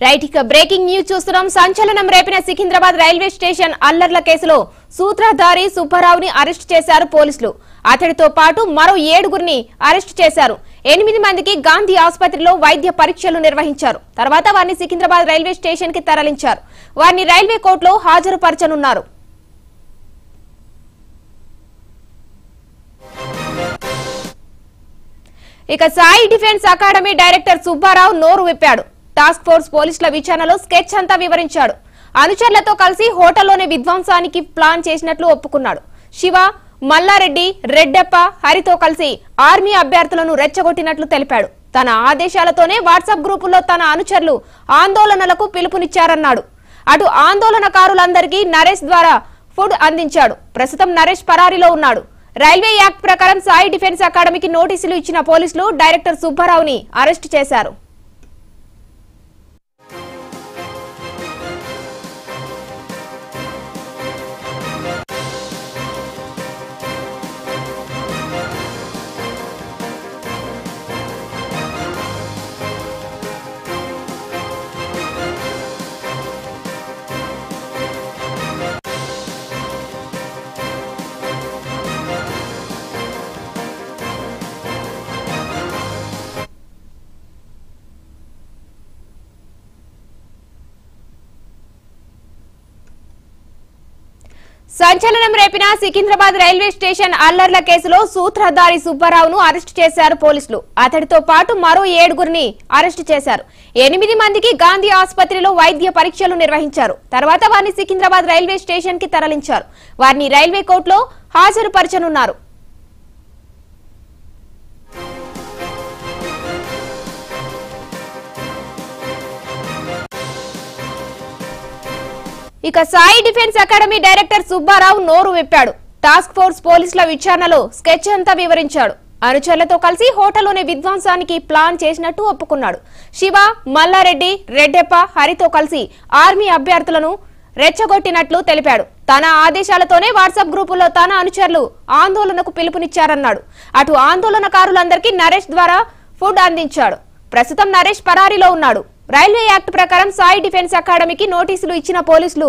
right ఇక breaking news చూస్తున్నాం సంచలనం రేపిన సికింద్రాబాద్ రైల్వే స్టేషన్ అల్లర్ల కేసులో సూత్రధారి సుబ్బారావుని అరెస్ట్ చేశారు పోలీసులు అతడితో పాటు మరో ఏడుగురిని అరెస్ట్ చేశారు ఎనిమిది మందికి గాంధీ ఆసుపత్రిలో వైద్య పరీక్షలు నిర్వహించారు తర్వాత వారిని సికింద్రాబాద్ రైల్వే స్టేషన్ కి తరలించారు వారిని రైల్వే కోర్టులో హాజరుపరచనున్నారు ఇక Sai defence academy director Subbarao నోరు విప్పాడు టాస్క్ ఫోర్స్ పోలీసుల విచారణలో స్కెచ్ అంతా వివరించాడు అనుచరులతో కలిసి హోటల్లోనే విధ్వంసానికి ప్లాన్ చేసినట్లు ఒప్పుకున్నాడు శివ మల్లారెడ్డి రెడ్డప్ప హరితో కలిసి ఆర్మీ అభ్యర్థులను రెచ్చగొట్టినట్లు తెలిపాడు తన ఆదేశాలతోనే వాట్సాప్ గ్రూపుల్లో తన అనుచరులు ఆందోళనలకు పిలుపునిచ్చారన్నాడు అటు ఆందోళనకారులందరికీ నరేష్ ద్వారా ఫుడ్ అందించాడు ప్రస్తుతం నరేష్ పరారీలో ఉన్నాడు రైల్వే యాక్ట్ ప్రకారం సాయి డిఫెన్స్ అకాడమీకి నోటీసులు ఇచ్చిన పోలీసులు డైరెక్టర్ సుబ్బారావుని అరెస్ట్ చేశారు సంచలనం రేపిన సికింద్రాబాద్ రైల్వే స్టేషన్ అల్లర్ల కేసులో సూత్రధారి సుబ్బారావును అరెస్ట్ చేశారు పోలీసులు అతడితో పాటు మరో ఏడుగురిని అరెస్ట్ చేశారు ఎనిమిది మందికి గాంధీ ఆసుపత్రిలో వైద్య పరీక్షలు నిర్వహించారు తర్వాత వారిని సికింద్రాబాద్ రైల్వే స్టేషన్ కి తరలించారు వారిని రైల్వే కోర్టులో హాజరుపరచనున్నారు ఇక Sai defence academy director Subbarao నోరు విప్పాడు టాస్క్ ఫోర్స్ పోలీసుల విచారణలో స్కెచ్ అంతా వివరించాడు అనుచరులతో కలిసి హోటల్లోనే విధ్వంసానికి ప్లాన్ చేసినట్టు ఒప్పుకున్నాడు శివ మల్లారెడ్డి రెడ్డెప్ప హరితో కలిసి ఆర్మీ అభ్యర్థులను రెచ్చగొట్టినట్లు తెలిపాడు తన ఆదేశాలతోనే వాట్సాప్ గ్రూపుల్లో తన అనుచరులు ఆందోళనకు పిలుపునిచ్చారన్నాడు అటు ఆందోళనకారులందరికీ నరేష్ ద్వారా ఫుడ్ అందించాడు ప్రస్తుతం నరేష్ పరారీలో ఉన్నాడు రైల్వే యాక్ట్ ప్రకారం సాయి డిఫెన్స్ అకాడమీకి నోటీసులు ఇచ్చిన పోలీసులు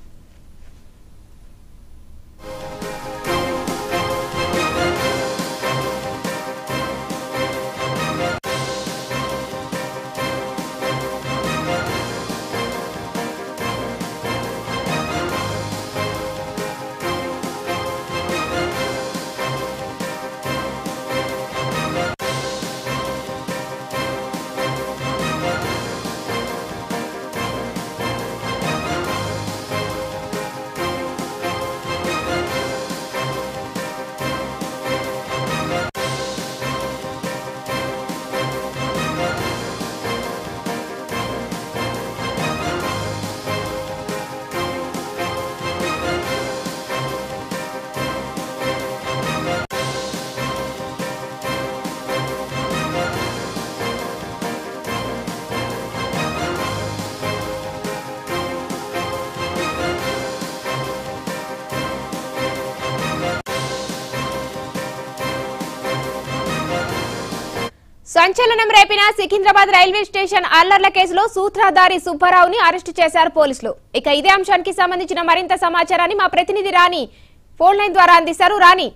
సంచలనం రేపిన సికింద్రాబాద్ రైల్వే స్టేషన్ అల్లర్ల కేసులో సూత్రధారి సుబ్బారావుని అరెస్టు చేశారు పోలీసులు ఇక ఇదే అంశానికి సంబంధించిన మరింత సమాచారాన్ని మా ప్రతినిధి రాణి ఫోన్ లైన్ ద్వారా అందిస్తారు రాణి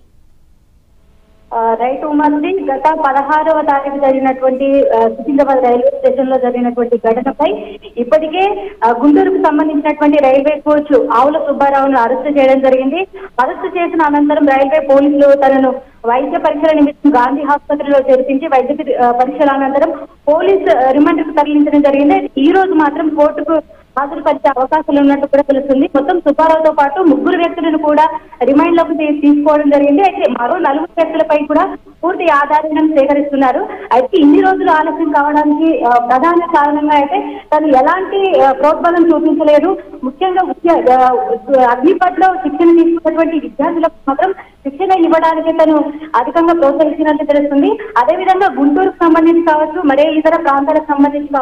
ఆ, రైతు ఉమ్మడి గత పదహారవ తారీఖు జరిగినటువంటి ఆ, సికింద్రాబాద్ రైల్వే స్టేషన్ లో జరిగినటువంటి ఘటనపై ఇప్పటికే ఆ, గుంటూరుకు సంబంధించినటువంటి రైల్వే కోచ్ ఆవుల సుబ్బారావును అరెస్టు చేయడం జరిగింది అరెస్టు చేసిన అనంతరం రైల్వే పోలీసులు తనను వైద్య పరీక్షల నిమిత్తం గాంధీ ఆసుపత్రిలో చేర్పించి వైద్య పరి- ఆ, పరీక్షల అనంతరం పోలీస్ రిమాండ్ కు తరలించడం జరిగింది ఈ రోజు మాత్రం కోర్టుకు హాజరుపరిచే అవకాశాలు ఉన్నట్టు కూడా తెలుస్తుంది మొత్తం సుబ్బారావుతో పాటు ముగ్గురు వ్యక్తులను కూడా రిమైండ్ లోకి తీ- తీసుకోవడం జరిగింది అయితే మరో నలుగురు వ్యక్తులపై కూడా పూర్తి ఆధారం సేకరిస్తున్నారు అయితే ఇన్ని రోజులు ఆలస్యం కావడానికి ఆ, ప్రధాన కారణంగా అయితే తను ఎలాంటి ఆ, ప్రోద్బలం చూపించలేదు ముఖ్యంగా ఉద్య- ఆ, అగ్నిపథ్లో శిక్షణ తీసుకున్నటువంటి విద్యార్థులకు మాత్రం శిక్షణ ఇవ్వడానికి తను అధికంగా ప్రోత్సహించినట్టు తెలుస్తుంది అదేవిధంగా గుంటూరుకు సంబంధించి కావచ్చు మరే ఇతర ప్రాంతాలకు సంబంధించి కావచ్చు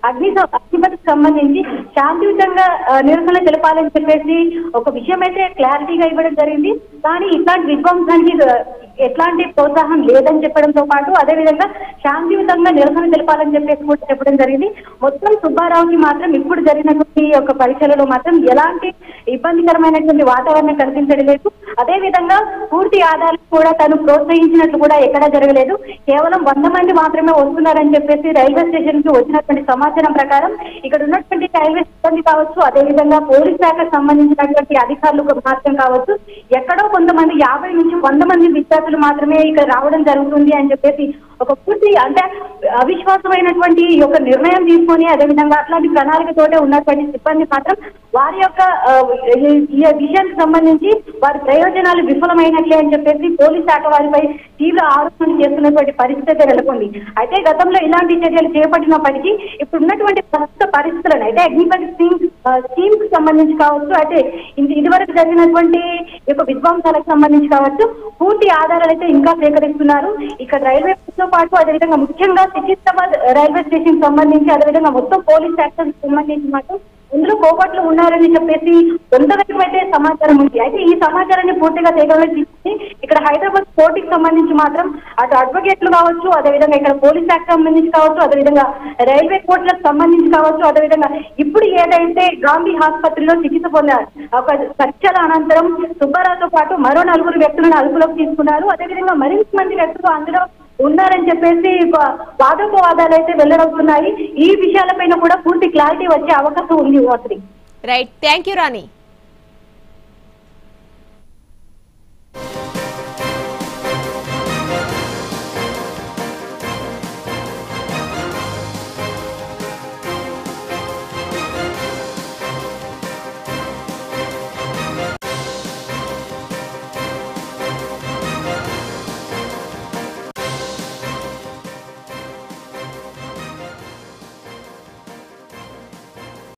అగ్ని అగ్నిపతికి సంబంధించి శాంతియుతంగా ఆ, నిరసన తెలపాలని చెప్పేసి ఒక విషయం అయితే క్లారిటీగా ఇవ్వడం జరిగింది కానీ ఇట్లాంటి విధ్వంసానికి ఆ, ఎట్లాంటి ప్రోత్సాహం లేదని చెప్పడంతో పాటు అదే విధంగా శాంతియుతంగా నిరసన తెలపాలని చెప్పేసి కూడా చెప్పడం జరిగింది మొత్తం సుబ్బారావుకి మాత్రం ఇప్పుడు జరిగినటువంటి ఈ యొక్క పరీక్షలలో మాత్రం ఎలాంటి ఇబ్బందికరమైనటువంటి వాతావరణం కనిపించడం లేదు అదే విధంగా పూర్తి ఆధారాలు కూడా తను ప్రోత్సహించినట్లు కూడా ఎక్కడా జరగలేదు కేవలం వంద మంది మాత్రమే వస్తున్నారని చెప్పేసి రైల్వే స్టేషన్ కి వచ్చినటువంటి సమాచారం ప్రకారం ఇక్కడ ఉన్నటువంటి రైల్వే సిబ్బంది కావచ్చు అదే విధంగా పోలీస్ శాఖకు సంబంధించినటువంటి అధికారులు మాత్రం కావచ్చు ఎక్కడో కొంతమంది యాభై నుంచి వంద మంది విద్యార్థులు మాత్రమే ఇక్కడ రావడం జరుగుతుంది అని చెప్పేసి ఒక పూర్తి అంటే అవిశ్వాసమైనటువంటి ఈ యొక్క నిర్ణయం తీసుకొని అదే విధంగా అట్లాంటి ప్రణాళికతోటే ఉన్నటువంటి సిబ్బంది మాత్రం వారి యొక్క ఆ, ఈ- ఈ విషయానికి సంబంధించి వారి ప్రయోజనాలు విఫలమైనట్లే అని చెప్పేసి పోలీస్ శాఖ వారిపై తీవ్ర ఆరోపణలు చేస్తున్నటువంటి పరిస్థితి అయితే నెలకొంది అయితే గతంలో ఇలాంటి చర్యలు చేపట్టినప్పటికీ ఇప్పుడు ఉన్నటువంటి ప్రస్తుత పరిస్థితులను అయితే అగ్నిపతి స్కీమ్ స్కీమ్ కి సంబంధించి కావచ్చు అయితే ఇది- ఇదివరకు జరిగినటువంటి ఈ యొక్క విధ్వంసాలకు సంబంధించి కావచ్చు పూర్తి ఆధారాలు అయితే ఇంకా సేకరిస్తున్నారు ఇక్కడ రైల్వే తో పాటు అదేవిధంగా ముఖ్యంగా సికింద్రాబాద్ రైల్వే స్టేషన్ సంబంధించి అదేవిధంగా మొత్తం పోలీస్ శాఖకు సంబంధించి మాత్రం ఇందులో కోపట్లు ఉన్నారని చెప్పేసి కొంతవరకు అయితే సమాచారం ఉంది అయితే ఈ సమాచారాన్ని పూర్తిగా తీగలో తీసుకుని ఇక్కడ హైదరాబాద్ కోర్టుకి సంబంధించి మాత్రం అటు అడ్వకేట్లు కావచ్చు అదేవిధంగా ఇక్కడ పోలీస్ శాఖ సంబంధించి కావచ్చు అదేవిధంగా రైల్వే కోర్టులకు సంబంధించి కావచ్చు అదేవిధంగా ఇప్పుడు ఏదైతే గాంధీ ఆసుపత్రిలో చికిత్స పొందారు ఒక చర్చల అనంతరం సుబ్బారావుతో పాటు మరో నలుగురు వ్యక్తులను అదుపులోకి తీసుకున్నారు అదేవిధంగా మరింత మంది వ్యక్తులు అందులో ఉన్నారని చెప్పేసి వా- వాదోపవాదాలు అయితే వెల్లడవుతున్నాయి ఈ విషయాలపైన కూడా పూర్తి క్లారిటీ వచ్చే అవకాశం ఉంది Vasari right thank you Rani